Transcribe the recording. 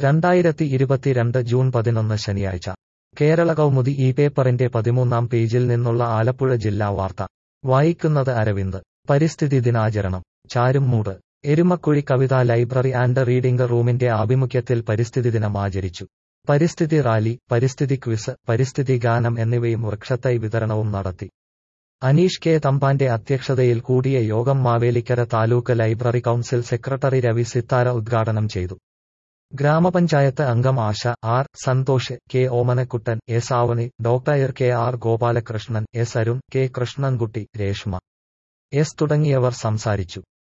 രണ്ടായിരത്തി ഇരുപത്തിരണ്ട് ജൂൺ പതിനൊന്ന് ശനിയാഴ്ച കേരള കൗമുദി ഈ പേപ്പറിന്റെ പതിമൂന്നാം പേജിൽ നിന്നുള്ള ആലപ്പുഴ ജില്ലാ വാർത്ത വായിക്കുന്നത് അരവിന്ദ് പരിസ്ഥിതി ദിനാചരണം ചാരുംമൂട് എരുമക്കുഴി കവിതാ ലൈബ്രറി ആൻഡ് റീഡിംഗ് റൂമിന്റെ ആഭിമുഖ്യത്തിൽ പരിസ്ഥിതി ദിനം ആചരിച്ചു പരിസ്ഥിതി റാലി പരിസ്ഥിതി ക്വിസ് പരിസ്ഥിതി ഗാനം എന്നിവയും വൃക്ഷത്തൈ വിതരണവും നടത്തി അനീഷ് കെ തമ്പാന്റെ അധ്യക്ഷതയിൽ കൂടിയ യോഗം Mavelikkara taluk library council secretary Ravi Sithara ഉദ്ഘാടനം ചെയ്തു ഗ്രാമപഞ്ചായത്ത് അംഗം Asha R Santhosh K Omanakuttan S Avani doctor K R Gopalakrishnan S Arun K Krishnankutty Reshma S തുടങ്ങിയവർ സംസാരിച്ചു